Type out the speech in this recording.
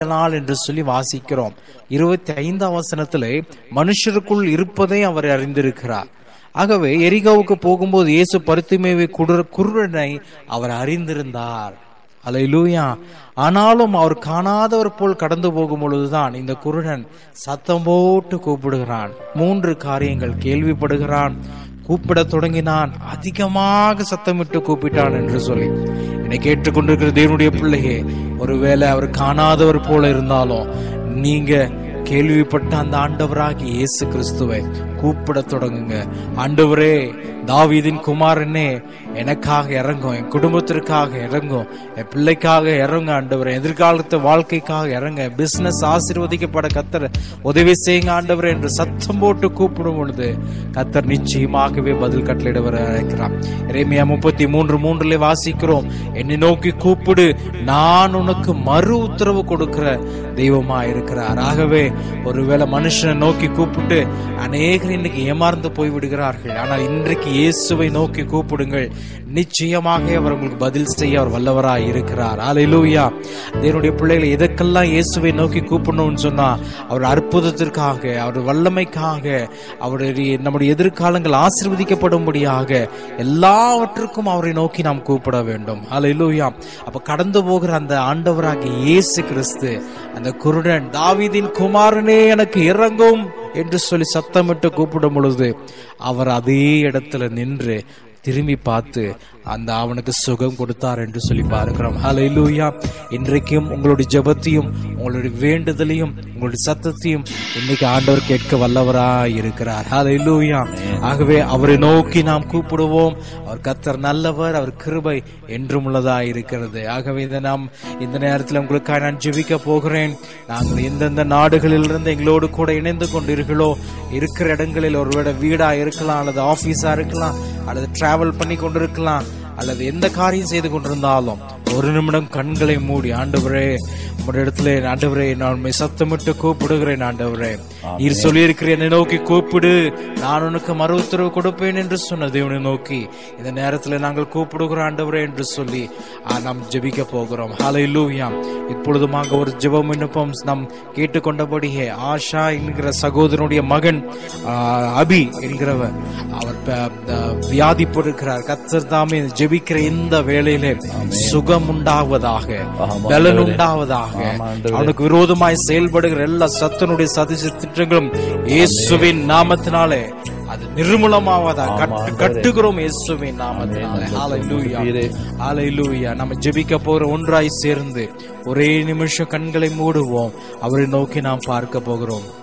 நாள் என்று சொல்லி வாசிக்கிறோம் இருபத்தி ஐந்தாம் வசனத்திலே மனுஷருக்குள் இருப்பதை அவர் அறிந்திருக்கிறார் ஆகவே எரிகாவுக்கு போகும்போது இயேசு பருத்திமேவை குடுற குருடனை அவர் அறிந்திருந்தார் அல்லேலூயா ஆனாலும் அவர் காணாதவர் போல் கடந்து போகும் பொழுதுதான் இந்த குருடன் சத்தம் போட்டு கூப்பிடுகிறான் மூன்று காரியங்கள் கேள்விப்படுகிறான் கூப்பிடத் தொடங்கினான் அதிகமாக சத்தமிட்டு கூப்பிட்டான் என்று சொல்லி என்னை கேட்டுக்கொண்டிருக்கிற தேவனுடைய பிள்ளையே ஒருவேளை அவர் காணாதவர் போல இருந்தாலும் நீங்க கேள்விப்பட்ட அந்த ஆண்டவராகி இயேசு கிறிஸ்துவை கூப்பிடத் தொடங்குங்க ஆண்டவரே தாவீதின் குமாரனே எனக்காக இறங்கும் என் குடும்பத்திற்காக இறங்கும் என் பிள்ளைக்காக இறங்க ஆண்டவரே எதிர்காலத்து வாழ்க்கைக்காக இறங்க பிசினஸ் ஆசீர்வதிக்கப்பட கத்தர் உதவி செய்யுங்க ஆண்டவரே என்று சத்தம் போட்டு கூப்பிடும் பொழுது கத்தர் நிச்சயமாகவே பதில் கட்டளையிட வர இருக்கிறான் இறைமையா முப்பத்தி மூன்று மூன்றுல வாசிக்கிறோம் என்னை நோக்கி கூப்பிடு நான் உனக்கு மறு உத்தரவு கொடுக்கிற தெய்வமா இருக்கிறார் ஆகவே ஒருவேளை மனுஷனை நோக்கி கூப்பிட்டு அநேகர் இன்னைக்கு ஏமாந்து போய் விடுகிறார்கள் ஆனால் இன்றைக்கு இயேசுவை நோக்கி கூப்பிடுங்கள் நிச்சயமாக அவர் உங்களுக்கு பதில் செய்ய அவர் வல்லவராய் இருக்கிறார் ஆலையிலூயா தேவனுடைய பிள்ளைகளை எதற்கெல்லாம் இயேசுவை நோக்கி கூப்பிடணும்னு சொன்னா அவர் அற்புதத்திற்காக அவர் வல்லமைக்காக அவருடைய நம்முடைய எதிர்காலங்கள் ஆசீர்வதிக்கப்படும்படியாக எல்லாவற்றுக்கும் அவரை நோக்கி நாம் கூப்பிட வேண்டும் ஆலையிலூயா அப்ப கடந்து போகிற அந்த ஆண்டவராகிய இயேசு கிறிஸ்து அந்த குருடன் தாவீதின் குமாரனே எனக்கு இறங்கும் என்று சொல்லி சத்தமிட்டு கூப்பிடும் பொழுது அவர் அதே இடத்துல நின்று திரும்பி பார்த்து அந்த அவனுக்கு சுகம் கொடுத்தார் என்று சொல்லி பார்க்கிறோம் ஹalleluya இன்றைக்கும் உங்களுடைய ஜெபத்தையும் உங்களுடைய வேண்டுதலையும் உங்களுடைய சத்தத்தையும் இன்னைக்கு ஆண்டவர் கேட்க வல்லவராய் இருக்கிறார் ஹalleluya ஆகவே அவரை நோக்கி நாம் கூப்பிடுவோம் அவர் கத்தர் நல்லவர் அவர் கிருபை என்றும் உள்ளதாய் இருக்கிறது ஆகவே இதை நாம் இந்த நேரத்தில் உங்களுக்காக நான் ஜெபிக்க போகிறேன் நாங்கள் எந்தெந்த நாடுகளில் இருந்து எங்களோடு கூட இணைந்து கொண்டீர்களோ இருக்கிற இடங்களில் ஒருவேளை வீடா இருக்கலாம் அல்லது ஆபீஸா இருக்கலாம் அல்லது டிராவல் பண்ணி கொண்டிருக்கலாம் அல்லது எந்த காரியம் செய்து கொண்டிருந்தாலும் ஒரு நிமிடம் கண்களை மூடி ஆண்டவரே உங்களுடைய இடத்துல ஆண்டவரே நான் உண்மை சத்தமிட்டு கூப்பிடுகிறேன் ஆண்டவரே நீர் சொல்லியிருக்கிற என்னை நோக்கி கூப்பிடு நான் உனக்கு மறு உத்தரவு கொடுப்பேன் என்று சொன்ன தேவனை நோக்கி இந்த நேரத்துல நாங்கள் கூப்பிடுகிறோம் ஆண்டவரே என்று சொல்லி ஆ, நாம் ஜெபிக்க போகிறோம் ஹalleluya இப்பொழுதுமாக ஒரு ஜெபம் விண்ணப்பம் நாம் கேட்டுக்கொண்டபடியே ஆஷா என்கிற சகோதரனுடைய மகன் ஆ, அபி என்கிறவர் அவர் ப- ப- வியாதிப்பட்டிருக்கிறார் கத்தர் தாமே ஜெபிக்கிற இந்த வேளையிலே சுகம் உண்டாவதாக பலன் உண்டாவதாக அவனுக்கு விரோதமாய் செயல்படுகிற எல்லா சத்தனுடைய சதிச திட்டங்களும் இயேசுவின் நாமத்தினாலே அது நிர்மூலமாவதா கட்டு கட்டுகிறோம் இயேசுவின் நாமத்தினாலே ஹalleluya ஹalleluya நம்ம ஜெபிக்க போற ஒன்றாய் சேர்ந்து ஒரே நிமிஷம் கண்களை மூடுவோம் அவரை நோக்கி நாம் பார்க்க போகிறோம்